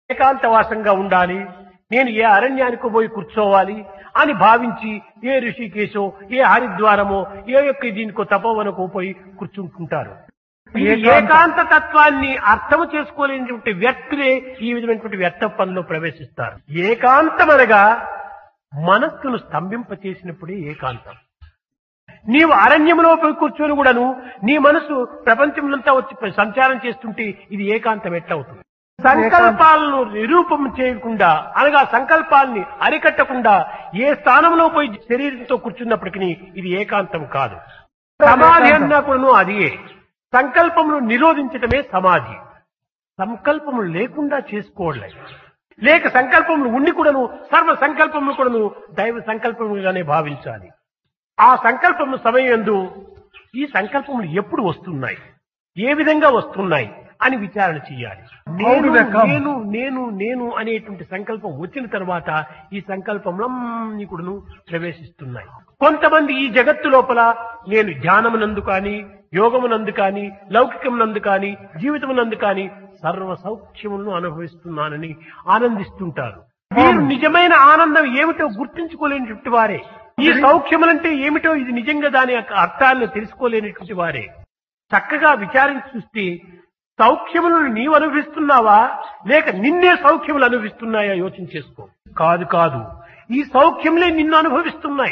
ఏకాంతవాసంగా ఉండాలి నేను ఏ అరణ్యానికి పోయి కూర్చోవాలి అని భావించి ఏ ఋషికేశో ఏ హరిద్వారమో ఏ యొక్క దీనికో తపోవనకో పోయి కూర్చుంటుంటారు ఈ ఏకాంత- ఏకాంత తత్వాన్ని అర్థం చేసుకోలేనటువంటి వ్యక్తులే ఈ విధమైనటువంటి వ్యర్థ పనిలో ప్రవేశిస్తారు ఏకాంతం అనగా మనస్సును స్తంభింప చేసినప్పుడే ఏకాంతం నీవు అరణ్యంలో పోయి కూర్చొని కూడాను నీ మనసు ప్రపంచంలో వచ్చి సంచారం చేస్తుంటే ఇది ఏకాంతం ఎట్లవుతుంది సంకల్పాలను నిరూపం చేయకుండా అనగా సంకల్పాల్ని అరికట్టకుండా ఏ స్థానంలో పోయి శరీరంతో కూర్చున్నప్పటికీ ఇది ఏకాంతం కాదు సమాధి అన్నా కూడాను అదియే సంకల్పములు నిరోధించటమే సమాధి సంకల్పములు లేకుండా చేసుకోవట్లే లేక సంకల్పములు ఉండి కూడాను సర్వ సంకల్పములు కూడాను దైవ సంకల్పములుగానే భావించాలి ఆ సంకల్పము సమయందు ఈ సంకల్పములు ఎప్పుడు వస్తున్నాయి ఏ విధంగా వస్తున్నాయి అని విచారణ చేయాలి How do నేను they come? నేను నేను నేను అనేటువంటి సంకల్పం వచ్చిన తర్వాత ఈ సంకల్పములన్నీ కూడాను ప్రవేశిస్తున్నాయి కొంతమంది ఈ జగత్తు లోపల నేను ధ్యానమునందు కానీ యోగమునందు కానీ లౌకికమునందు కానీ జీవితమునందు కానీ సర్వ సౌఖ్యములను అనుభవిస్తున్నానని ఆనందిస్తుంటారు వీరు నిజమైన ఆనందం ఏమిటో గుర్తించుకోలేనటువంటి వారే ఈ సౌఖ్యములంటే ఏమిటో ఇది నిజంగా దాని యొక్క అర్థాలను తెలుసుకోలేనటువంటి వారే చక్కగా విచారించి చూస్తే సౌఖ్యములను నీవు అనుభవిస్తున్నావా లేక నిన్నే సౌఖ్యములు అనుభవిస్తున్నాయా యోచన చేసుకో కాదు కాదు ఈ సౌఖ్యములే నిన్ను అనుభవిస్తున్నాయి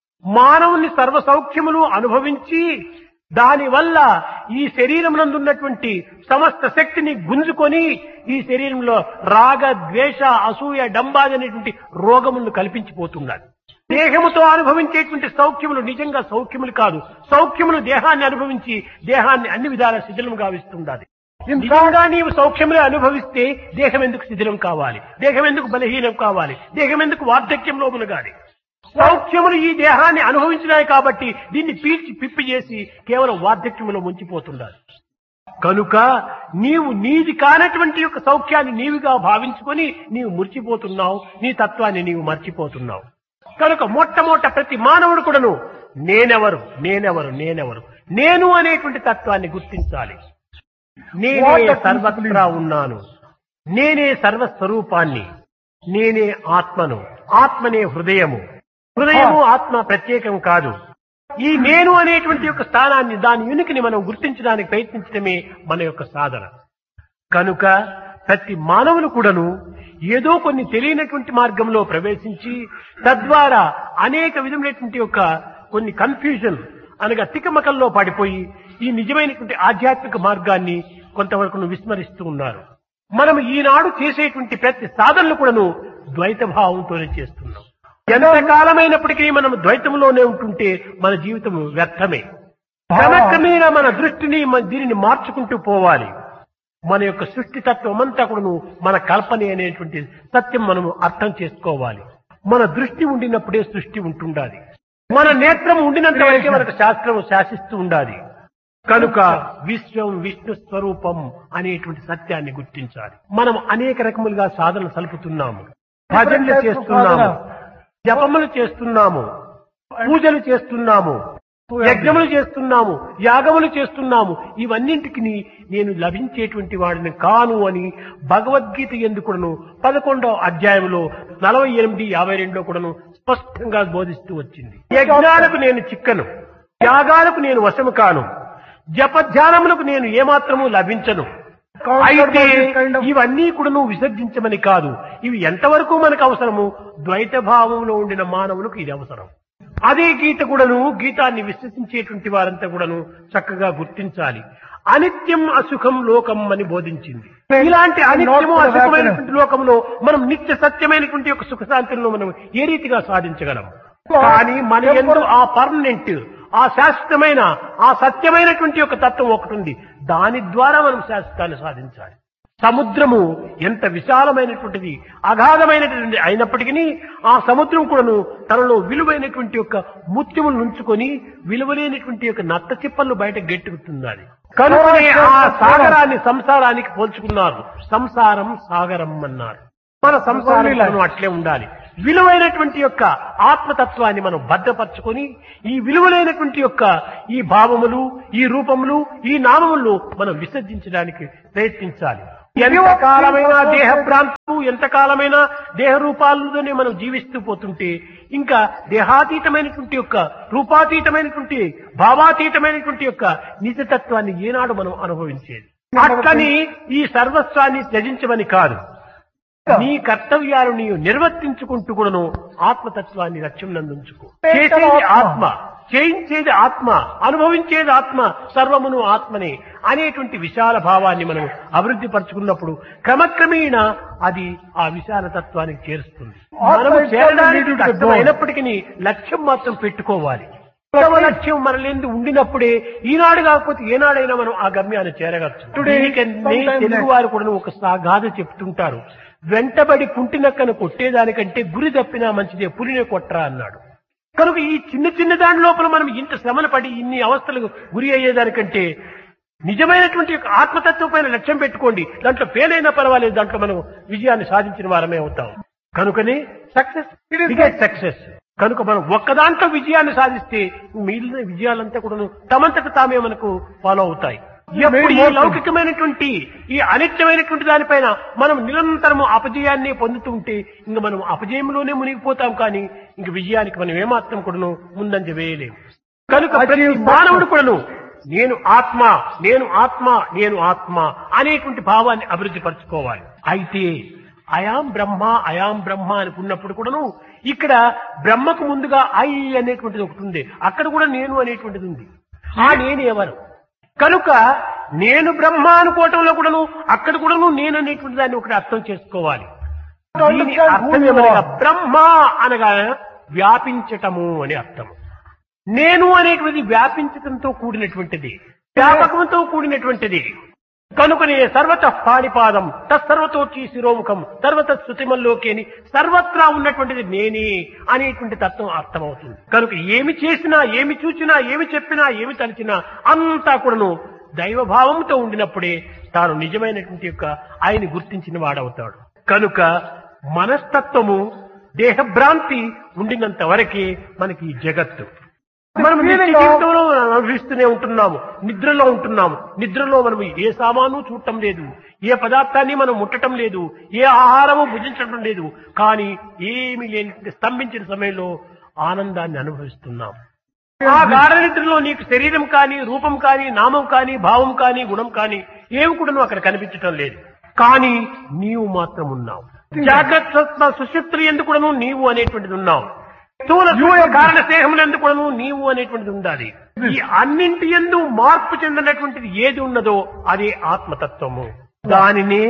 మానవుని సర్వ సౌఖ్యములు అనుభవించి దానివల్ల ఈ శరీరమునందున్నటువంటి సమస్త శక్తిని గుంజుకొని ఈ శరీరంలో రాగ ద్వేష అసూయ డంబాది అనేటువంటి రోగములను కల్పించిపోతున్నారు దేహముతో అనుభవించేటువంటి సౌఖ్యములు నిజంగా సౌఖ్యములు కాదు సౌఖ్యములు దేహాన్ని అనుభవించి దేహాన్ని అన్ని విధాల శిథిలం గావిస్తుండాలి నిజంగా నీవు సౌఖ్యములే అనుభవిస్తే దేహం ఎందుకు శిథిలం కావాలి దేహం ఎందుకు బలహీనం కావాలి దేహం ఎందుకు వార్ధక్యంలో మునగాలి సౌఖ్యములు ఈ దేహాన్ని అనుభవించినాయి కాబట్టి దీన్ని పీల్చి పిప్పి చేసి కేవలం వార్ధక్యములో ముంచిపోతున్నారు కనుక నీవు నీది కానటువంటి యొక్క సౌఖ్యాన్ని నీవిగా భావించుకొని నీవు మురిచిపోతున్నావు నీ తత్వాన్ని నీవు మర్చిపోతున్నావు కనుక మొట్టమొదట ప్రతి మానవుడు కూడాను నేనెవరు నేనెవరు నేనెవరు నేను అనేటువంటి తత్వాన్ని గుర్తించాలి నేనే సర్వత్రా ఉన్నాను నేనే సర్వస్వరూపాన్ని నేనే ఆత్మను ఆత్మనే హృదయము హృదయము ఆత్మ ప్రత్యేకం కాదు ఈ నేను అనేటువంటి యొక్క స్థానాన్ని దాని ఉనికిని మనం గుర్తించడానికి ప్రయత్నించడమే మన యొక్క సాధన కనుక ప్రతి మానవులు కూడాను ఏదో కొన్ని తెలియనటువంటి మార్గంలో ప్రవేశించి తద్వారా అనేక విధమైనటువంటి యొక్క కొన్ని కన్ఫ్యూజన్ అనగా తికమకల్లో పడిపోయి ఈ నిజమైనటువంటి ఆధ్యాత్మిక మార్గాన్ని కొంతవరకు విస్మరిస్తూ ఉన్నారు మనం ఈనాడు చేసేటువంటి ప్రతి సాధనలు కూడాను ద్వైత భావంతోనే చేస్తున్నాం ఎంతకాలమైనప్పటికీ మనం ద్వైతంలోనే ఉంటుంటే మన జీవితం వ్యర్థమే క్రమక్రమేణా మన దృష్టిని మన దీనిని మార్చుకుంటూ పోవాలి మన యొక్క సృష్టి తత్వం అంతా కూడాను మన కల్పనే అనేటువంటి సత్యం మనము అర్థం చేసుకోవాలి మన దృష్టి ఉండినప్పుడే సృష్టి ఉంటుండాలి మన నేత్రం ఉండినంత వరకే మనకు శాస్త్రం శాసిస్తూ ఉండాలి కనుక విశ్వం విష్ణు స్వరూపం అనేటువంటి సత్యాన్ని గుర్తించాలి మనం అనేక రకములుగా సాధనలు సలుపుతున్నాము భజనలు చేస్తున్నాము జపములు చేస్తున్నాము పూజలు చేస్తున్నాము యజ్ఞములు చేస్తున్నాము యాగములు చేస్తున్నాము ఇవన్నింటికి నేను లభించేటువంటి వాడిని కాను అని భగవద్గీత ఎందుకును పదకొండవ అధ్యాయంలో నలభై ఎనిమిది యాభై రెండులో కూడాను స్పష్టంగా బోధిస్తూ వచ్చింది యజ్ఞాలకు నేను చిక్కను యాగాలకు నేను వశము కాను జపధ్యానములకు నేను ఏమాత్రము లభించను అయితే ఇవన్నీ కూడా నువ్వు విసర్జించమని కాదు ఇవి ఎంతవరకు మనకు అవసరము ద్వైత భావంలో ఉండిన మానవులకు ఇది అవసరం అదే గీత కూడాను గీతాన్ని విశ్వసించేటువంటి వారంతా కూడాను చక్కగా గుర్తించాలి అనిత్యం అసుఖం లోకం అని బోధించింది ఇలాంటి అనిత్యము అసుఖమైనటువంటి లోకంలో మనం నిత్య సత్యమైనటువంటి యొక్క సుఖశాంతులను మనం ఏ రీతిగా సాధించగలం కానీ మన ఎందు ఆ పర్మనెంట్ ఆ శాశ్వతమైన ఆ సత్యమైనటువంటి యొక్క తత్వం ఒకటి ఉంది దాని ద్వారా మనం శాశ్వతాన్ని సాధించాలి సముద్రము ఎంత విశాలమైనటువంటిది అగాధమైనటువంటి అయినప్పటికీ ఆ సముద్రం కూడాను తనలో విలువైనటువంటి యొక్క ముత్యములు నుంచుకొని విలువలేనటువంటి యొక్క నత్త చిప్పలు బయట గెట్టుకుతున్నది కనుకనే ఆ సాగరాన్ని సంసారానికి పోల్చుకున్నారు సంసారం సాగరం అన్నారు మన సంసారం అట్లే ఉండాలి విలువైనటువంటి యొక్క ఆత్మతత్వాన్ని మనం భద్రపరచుకొని ఈ విలువలైనటువంటి యొక్క ఈ భావములు ఈ రూపములు ఈ నామములు మనం విసర్జించడానికి ప్రయత్నించాలి ఎంత కాలమైన దేహ భ్రాంతు ఎంత కాలమైన దేహ రూపాలతోనే మనం జీవిస్తూ పోతుంటే ఇంకా దేహాతీతమైనటువంటి యొక్క రూపాతీతమైనటువంటి భావాతీతమైనటువంటి యొక్క నిజతత్వాన్ని ఏనాడు మనం అనుభవించేది అట్లని ఈ సర్వస్వాన్ని త్యజించమని కాదు నీ కర్తవ్యాలు నీవు నిర్వర్తించుకుంటూ కూడాను ఆత్మతత్వాన్ని లక్ష్యం నందుంచుకో చేసేది ఆత్మ చేయించేది ఆత్మ అనుభవించేది ఆత్మ సర్వమును ఆత్మనే అనేటువంటి విశాల భావాన్ని మనం అభివృద్ధి పరుచుకున్నప్పుడు క్రమక్రమేణ అది ఆ విశాల తత్వానికి చేరుస్తుంది మనము చేరడానికి కష్టమైనప్పటికీ లక్ష్యం మాత్రం పెట్టుకోవాలి ఉత్తమ లక్ష్యం మనలేందు ఉండినప్పుడే ఈనాడు కాకపోతే ఏనాడైనా మనం ఆ గమ్యాన్ని చేరగచ్చు దీనికన్నీ తెలుగు వారు కూడా ఒక సా- గాథ చెప్తుంటారు వెంటబడి కుంటినక్కను కొట్టేదానికంటే గురి తప్పినా మంచిదే పులినే కొట్టరా అన్నాడు కనుక ఈ చిన్న చిన్న దాని లోపల మనం ఇంత శ్రమన పడి ఇన్ని అవస్థలకు గురి అయ్యేదానికంటే నిజమైనటువంటి యొక్క ఆత్మతత్వం పైన లక్ష్యం పెట్టుకోండి దాంట్లో ఫెయిల్ అయినా పర్వాలేదు దాంట్లో మనం విజయాన్ని సాధించిన వారమే అవుతాం కనుకనే సక్సెస్ బిగెట్ సక్సెస్ కనుక మనం ఒక్క దాంట్లో విజయాన్ని సాధిస్తే మిగిలిన విజయాలంతా కూడా తమంతట తామే మనకు ఫాలో అవుతాయి ఎప్పుడు ఈ లౌకికమైనటువంటి ఈ అనిత్యమైనటువంటి దానిపైన మనం నిరంతరము అపజయాన్ని పొందుతూ ఉంటే ఇంక మనం అపజయంలోనే మునిగిపోతాం కానీ ఇంక విజయానికి మనం ఏమాత్రం కూడాను ముందంజ వేయలేము కనుక ప్రతి మానవుడు కూడాను నేను ఆత్మ నేను ఆత్మ నేను ఆత్మ అనేటువంటి భావాన్ని అభివృద్ధి పరచుకోవాలి అయితే అయాం బ్రహ్మ అయాం బ్రహ్మ అనుకున్నప్పుడు కూడాను ఇక్కడ బ్రహ్మకు ముందుగా ఐ అనేటువంటిది ఒకటి ఉంది అక్కడ కూడా నేను అనేటువంటిది ఉంది ఆ నేను ఎవరు కనుక నేను బ్రహ్మ అనుకోవటంలో కూడాను అక్కడ కూడాను నేను అనేటువంటి దాన్ని ఒకటి అర్థం చేసుకోవాలి దీని అర్థం ఏమనగా బ్రహ్మ అనగా వ్యాపించటము అని అర్థం నేను అనేటువంటిది వ్యాపించటంతో కూడినటువంటిది వ్యాపకంతో కూడినటువంటిది కనుకనే సర్వత పాడిపాదం తత్సర్వతోచి శిరోముఖం సర్వత శృతిమల్లోకి అని సర్వత్రా ఉన్నటువంటిది నేనే అనేటువంటి తత్వం అర్థమవుతుంది కనుక ఏమి చేసినా ఏమి చూచినా ఏమి చెప్పినా ఏమి తలిచినా అంతా కూడాను దైవభావంతో ఉండినప్పుడే తాను నిజమైనటువంటి యొక్క ఆయన గుర్తించిన వాడవుతాడు కనుక మనస్తత్వము దేహభ్రాంతి ఉండినంత వరకే మనకి ఈ జగత్తు మనం నిత్య జీవితంలో అనుభవిస్తూనే ఉంటున్నాము నిద్రలో ఉంటున్నాము నిద్రలో మనం ఏ సామాను చూడటం లేదు ఏ పదార్థాన్ని మనం ముట్టడం లేదు ఏ ఆహారము భుజించడం లేదు కానీ ఏమీ లేని స్తంభించిన సమయంలో ఆనందాన్ని అనుభవిస్తున్నాం ఆ గాఢ నిద్రలో నీకు శరీరం కానీ రూపం కానీ నామం కానీ భావం కానీ గుణం కానీ ఏమి కూడా నువ్వు అక్కడ కనిపించటం లేదు కానీ నీవు మాత్రం ఉన్నావు జాగ్రత్త స్వప్న సుషుప్తులు ఎందుకు కూడాను నీవు అనేటువంటిది ఉన్నావు స్థూల సూక్ష్మ కారణ స్నేహములు ఎందుకు కూడాను నీవు అనేటువంటిది ఉండాలి ఈ అన్నింటి ఎందు మార్పు చెందినటువంటిది ఏది ఉన్నదో అదే ఆత్మతత్వము దానిని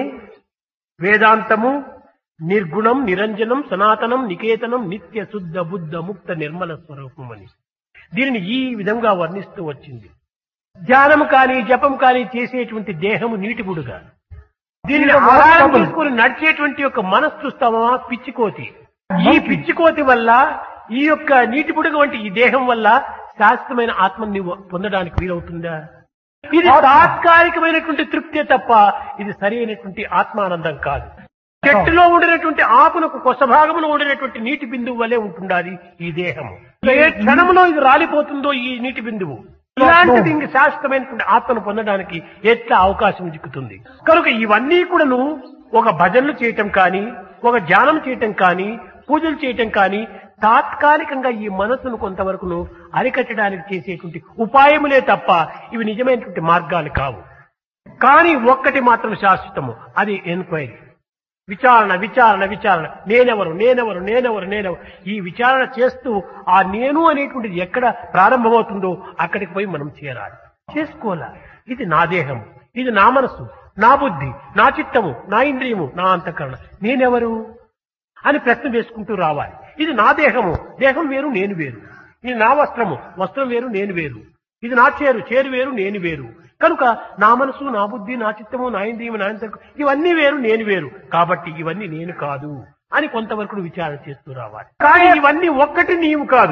వేదాంతము నిర్గుణం నిరంజనం సనాతనం నికేతనం నిత్య శుద్ధ బుద్ధ ముక్త నిర్మల స్వరూపం అని దీనిని ఈ విధంగా వర్ణిస్తూ వచ్చింది ధ్యానం కానీ జపం కానీ చేసేటువంటి దేహము నీటి బుడుగా దీనిని ఆధారం తీసుకుని నడిచేటువంటి యొక్క మనస్సు చూస్తామా పిచ్చికోతి ఈ పిచ్చికోతి వల్ల ఈ యొక్క నీటి బుడుగ వంటి ఈ దేహం వల్ల శాశ్వతమైన ఆత్మని నీవు పొందడానికి వీలవుతుందా ఇది తాత్కాలికమైనటువంటి తృప్తే తప్ప ఇది సరి అయినటువంటి ఆత్మానందం కాదు చెట్టులో ఉండినటువంటి ఆకులకు కొస భాగంలో ఉండినటువంటి నీటి బిందువు వలె ఉంటుండాలి ఈ దేహము ఏ క్షణంలో ఇది రాలిపోతుందో ఈ నీటి బిందువు ఇలాంటిది ఇంక శాశ్వతమైనటువంటి ఆత్మను పొందడానికి ఎట్లా అవకాశం చిక్కుతుంది కనుక ఇవన్నీ కూడాను ఒక భజనలు చేయటం కానీ ఒక ధ్యానం చేయటం కానీ పూజలు చేయటం కానీ తాత్కాలికంగా ఈ మనస్సును కొంతవరకును అరికట్టడానికి చేసేటువంటి ఉపాయములే తప్ప ఇవి నిజమైనటువంటి మార్గాలు కావు కానీ ఒక్కటి మాత్రం శాశ్వతము అది ఎంక్వైరీ విచారణ విచారణ విచారణ నేనెవరు నేనెవరు నేనెవరు నేనెవరు ఈ విచారణ చేస్తూ ఆ నేను అనేటువంటిది ఎక్కడ ప్రారంభమవుతుందో అక్కడికి పోయి మనం చేరాలి చేసుకోవాలా ఇది నా దేహం ఇది నా మనస్సు నా బుద్ధి నా చిత్తము నా ఇంద్రియము నా అంతఃకరణ నేనెవరు అని ప్రశ్న వేసుకుంటూ రావాలి ఇది నా దేహము దేహం వేరు నేను వేరు ఇది నా వస్త్రము వస్త్రం వేరు నేను వేరు ఇది నా చేరు చేరు వేరు నేను వేరు కనుక నా మనసు నా బుద్ధి నా చిత్తము నా ఇంద్రియము నా అంతఃకరణ ఇవన్నీ వేరు నేను వేరు కాబట్టి ఇవన్నీ నేను కాదు అని కొంతవరకు విచారణ చేస్తూ రావాలి కానీ ఇవన్నీ ఒక్కటి నీవు కాదు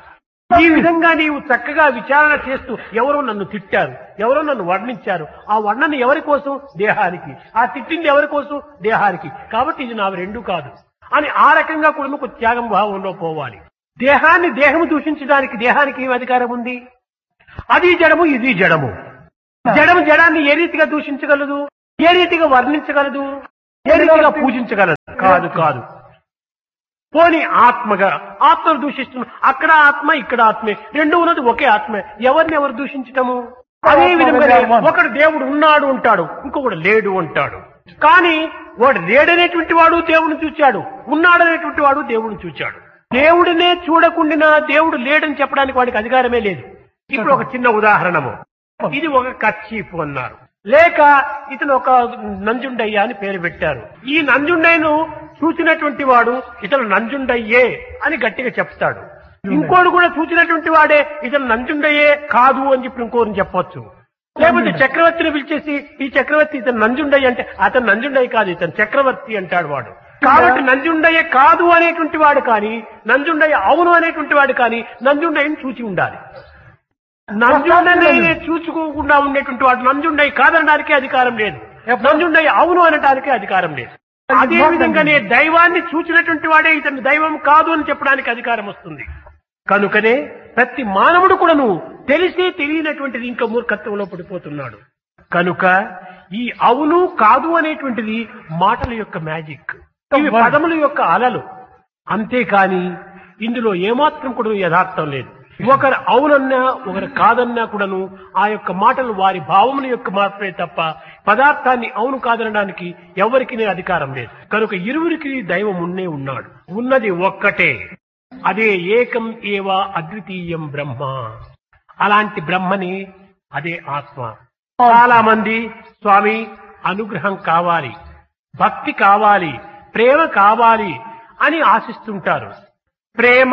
ఈ విధంగా నీవు చక్కగా విచారణ చేస్తూ ఎవరో నన్ను తిట్టారు ఎవరో నన్ను వర్ణించారు ఆ వర్ణన ఎవరి కోసం దేహానికి ఆ తిట్టింది ఎవరి కోసం దేహానికి కాబట్టి ఇది నా రెండు కాదు అని ఆ రకంగా కూడా నువ్వు త్యాగం భావంలో పోవాలి దేహాన్ని దేహము దూషించడానికి దేహానికి ఏం అధికారం ఉంది అది జడము ఇది జడము జడము జడాన్ని ఏ రీతిగా దూషించగలదు ఏ రీతిగా వర్ణించగలదు ఏ రీతిగా పూజించగలదు కాదు కాదు పోని ఆత్మగా ఆత్మను దూషిస్తున్నాం అక్కడ ఆత్మ ఇక్కడ ఆత్మే రెండు ఉన్నది ఒకే ఆత్మే ఎవరిని ఎవరు దూషించటము అదే విధంగా ఒకడు దేవుడు ఉన్నాడు అంటాడు ఇంకొకడు లేడు అంటాడు కానీ వాడు లేడనేటువంటి వాడు దేవుడిని చూచాడు ఉన్నాడనేటువంటి వాడు దేవుడిని చూచాడు దేవుడినే చూడకుండా దేవుడు లేడని చెప్పడానికి వాడికి అధికారమే లేదు ఇప్పుడు ఒక చిన్న ఉదాహరణము ఇది ఒక కచ్చీపు అన్నారు లేక ఇతను ఒక నంజుండయ్య అని పేరు పెట్టారు ఈ నంజుండయ్యను చూసినటువంటి వాడు ఇతను నంజుండయ్యే అని గట్టిగా చెప్తాడు ఇంకోడు కూడా చూసినటువంటి వాడే ఇతను నంజుండయ్యే కాదు అని చెప్పి ఇంకోరిని చెప్పొచ్చు లేకపోతే చక్రవర్తిని పిలిచేసి ఈ చక్రవర్తి ఇతను నంజుండయ్య అంటే అతను నంజుండయ్య కాదు ఇతను చక్రవర్తి అంటాడు వాడు కాబట్టి నంజుండయ్య కాదు అనేటువంటి వాడు కానీ నంజుండయ్య అవును అనేటువంటి వాడు కానీ నంజుండయ్యని చూచి ఉండాలి నంజుండయ్య చూసుకోకుండా ఉండేటువంటి వాడు నంజుండయ్య కాదనడానికి అధికారం లేదు నంజుండయ్య అవును అనడానికి అధికారం లేదు అదే విధంగానే దైవాన్ని చూచినటువంటి వాడే ఇతను దైవం కాదు అని చెప్పడానికి అధికారం వస్తుంది కనుకనే ప్రతి మానవుడు కూడాను తెలిసి తెలియనటువంటిది ఇంకా మూర్ఖత్వంలో పడిపోతున్నాడు కనుక ఈ అవును కాదు అనేటువంటిది మాటల యొక్క మ్యాజిక్ ఇవి పదముల యొక్క అలలు అంతేకాని ఇందులో ఏమాత్రం కూడా యథార్థం లేదు ఒకరు అవునన్నా ఒకరు కాదన్నా కూడాను ఆ యొక్క మాటలు వారి భావముల యొక్క మార్పే తప్ప పదార్థాన్ని అవును కాదనడానికి ఎవరికి అధికారం లేదు కనుక ఇరువురికి దైవం ఉన్నే ఉన్నాడు ఉన్నది ఒక్కటే అదే ఏకం ఏవా అద్వితీయం బ్రహ్మ అలాంటి బ్రహ్మని అదే ఆత్మ చాలా మంది స్వామి అనుగ్రహం కావాలి భక్తి కావాలి ప్రేమ కావాలి అని ఆశిస్తుంటారు ప్రేమ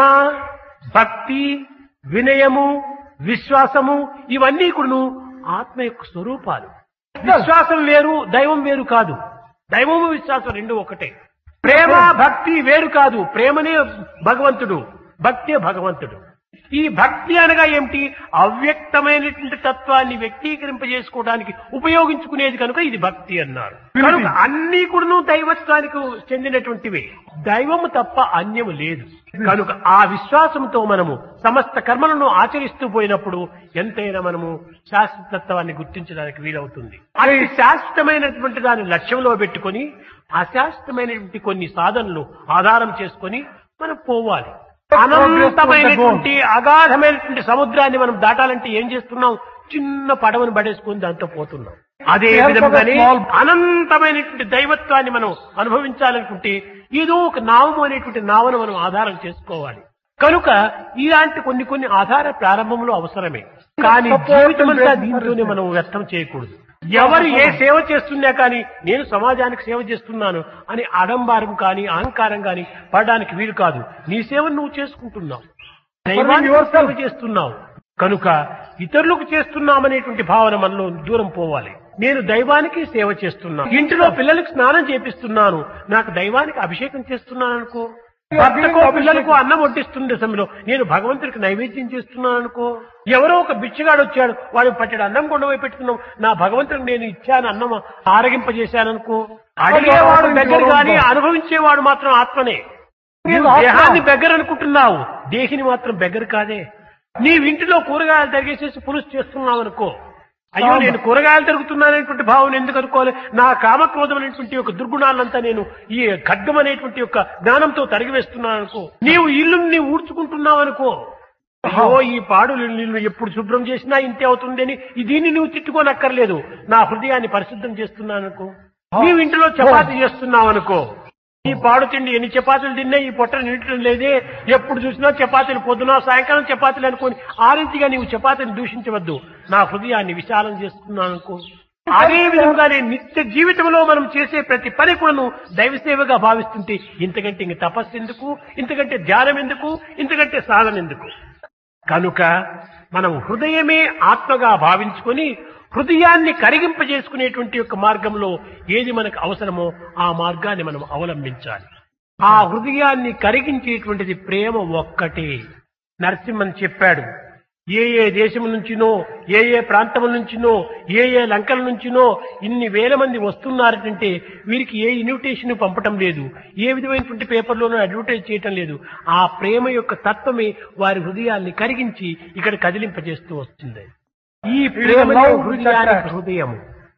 భక్తి వినయము విశ్వాసము ఇవన్నీ కూడాను ఆత్మ యొక్క స్వరూపాలు విశ్వాసం వేరు దైవం వేరు కాదు దైవము విశ్వాసం రెండు ఒకటే ప్రేమ భక్తి వేరు కాదు ప్రేమనే భగవంతుడు భక్తే భగవంతుడు ఈ భక్తి అనగా ఏమిటి అవ్యక్తమైనటువంటి తత్వాన్ని వ్యక్తీకరింపజేసుకోవడానికి ఉపయోగించుకునేది కనుక ఇది భక్తి అన్నారు కనుక అన్ని కూడాను దైవత్వానికి చెందినటువంటివే దైవము తప్ప అన్యము లేదు కనుక ఆ విశ్వాసంతో మనము సమస్త కర్మలను ఆచరిస్తూ పోయినప్పుడు ఎంతైనా మనము శాశ్వతత్వాన్ని గుర్తించడానికి వీలవుతుంది అది శాశ్వతమైనటువంటి దాన్ని లక్ష్యంలో పెట్టుకొని అశాశ్వతమైనటువంటి కొన్ని సాధనలు ఆధారం చేసుకొని మనం పోవాలి అనంతమైనటువంటి అగాధమైనటువంటి సముద్రాన్ని మనం దాటాలంటే ఏం చేస్తున్నాం చిన్న పడవను పడేసుకొని దాంతో పోతున్నాం అదే విధంగానే అనంతమైనటువంటి దైవత్వాన్ని మనం అనుభవించాలనుకుంటే ఏదో ఒక నామము అనేటువంటి నావను మనం ఆధారం చేసుకోవాలి కనుక ఇలాంటి కొన్ని కొన్ని ఆధార ప్రారంభంలో అవసరమే కానీ జీవితమంతా దీంతోనే మనం వ్యర్థం చేయకూడదు ఎవరు ఏ సేవ చేస్తున్నా కానీ నేను సమాజానికి సేవ చేస్తున్నాను అని అడంబారం కానీ అహంకారం కానీ పడడానికి వీలు కాదు నీ సేవను నువ్వు చేసుకుంటున్నావు దైవానికి సేవ చేస్తున్నావు కనుక ఇతరులకు చేస్తున్నామనేటువంటి భావన మనలో దూరం పోవాలి నేను దైవానికి సేవ చేస్తున్నాను ఇంటిలో పిల్లలకు స్నానం చేపిస్తున్నాను నాకు దైవానికి అభిషేకం చేస్తున్నాను అనుకో భర్తకు పిల్లలకు అన్నం వడ్డిస్తున్న సమయంలో నేను భగవంతుడికి నైవేద్యం చేస్తున్నాను అనుకో ఎవరో ఒక బిచ్చగాడు వచ్చాడు వాడు పట్టెడు అన్నం కొండపోయి పెట్టుకున్నాం నా భగవంతుడికి నేను ఇచ్చాను అన్నం ఆరగింపజేశాననుకో అడిగేవాడు దగ్గర కానీ అనుభవించేవాడు మాత్రం ఆత్మనే నీవు దేహాన్ని బెగ్గర అనుకుంటున్నావు దేహిని మాత్రం బెగ్గర కాదే నీవింటిలో కూరగాయలు తరిగేసేసి పులుసు చేస్తున్నావు అనుకో అయ్యో నేను కూరగాయలు తరుగుతున్నాననేటువంటి భావన ఎందుకు అనుకోవాలి నా కామక్రోధమైనటువంటి యొక్క దుర్గుణాలంతా నేను ఈ ఖడ్గం అనేటువంటి యొక్క జ్ఞానంతో తరిగివేస్తున్నాను అనుకో నీవు ఇల్లుని నీవు ఊడ్చుకుంటున్నావు అనుకో అయ్యో ఈ పాడు నీళ్ళు ఎప్పుడు శుభ్రం చేసినా ఇంతే అవుతుందని ఈ దీన్ని నువ్వు తిట్టుకోనక్కర్లేదు నా హృదయాన్ని పరిశుద్ధం చేస్తున్నాను అనుకో నీవు ఇంటిలో చపాతి చేస్తున్నావు అనుకో ఈ పాడు తిండి ఎన్ని చపాతీలు తిన్నా ఈ పొట్ట నిండటం లేదే ఎప్పుడు చూసినా చపాతీలు పొద్దున సాయంకాలం చపాతీలు అనుకోని ఆరింటిగా నీవు చపాతీని దూషించవద్దు నా హృదయాన్ని విశాలం చేస్తున్నాను అనుకో అదే విధంగానే నిత్య జీవితంలో మనం చేసే ప్రతి పని కూడాను దైవ సేవగా భావిస్తుంటే ఇంతకంటే ఇంక తపస్సు ఎందుకు ఇంతకంటే ధ్యానం ఎందుకు ఇంతకంటే సాధన ఎందుకు కనుక మనం హృదయమే ఆత్మగా భావించుకొని హృదయాన్ని కరిగింపజేసుకునేటువంటి యొక్క మార్గంలో ఏది మనకు అవసరమో ఆ మార్గాన్ని మనం అవలంబించాలి ఆ హృదయాన్ని కరిగించేటువంటిది ప్రేమ ఒక్కటే నరసింహన్ చెప్పాడు ఏ ఏ దేశం నుంచినో ఏ ఏ ప్రాంతం నుంచినో ఏ ఏ లంకల నుంచినో ఇన్ని వేల మంది వస్తున్నారంటే వీరికి ఏ ఇన్విటేషన్ పంపటం లేదు ఏ విధమైనటువంటి పేపర్లోనూ అడ్వర్టైజ్ చేయటం లేదు ఆ ప్రేమ యొక్క తత్వమే వారి హృదయాన్ని కరిగించి ఇక్కడ కదిలింపజేస్తూ వస్తుంది ఈ ప్రేమ హృదయానికి హృదయము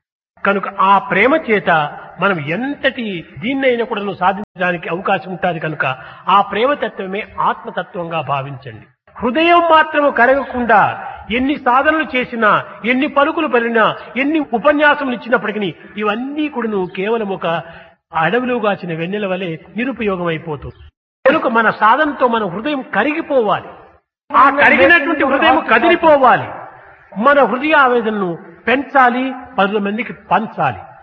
కనుక ఆ ప్రేమ చేత మనం ఎంతటి దీన్నైనా కూడా సాధించడానికి అవకాశం ఉంటుంది కనుక ఆ ప్రేమతత్వమే ఆత్మతత్వంగా భావించండి హృదయం మాత్రము కరగకుండా ఎన్ని సాధనలు చేసినా ఎన్ని పలుకులు పలినా ఎన్ని ఉపన్యాసములు ఇచ్చినప్పటికీ ఇవన్నీ కూడా కేవలం ఒక అడవిలో గాచిన వెన్నెల వలె నిరుపయోగం అయిపోతుంది కనుక మన సాధనతో మన హృదయం కరిగిపోవాలి ఆ కరిగినటువంటి హృదయం కదిలిపోవాలి మన హృదయ ఆవేదనను పెంచాలి పది మందికి పంచాలి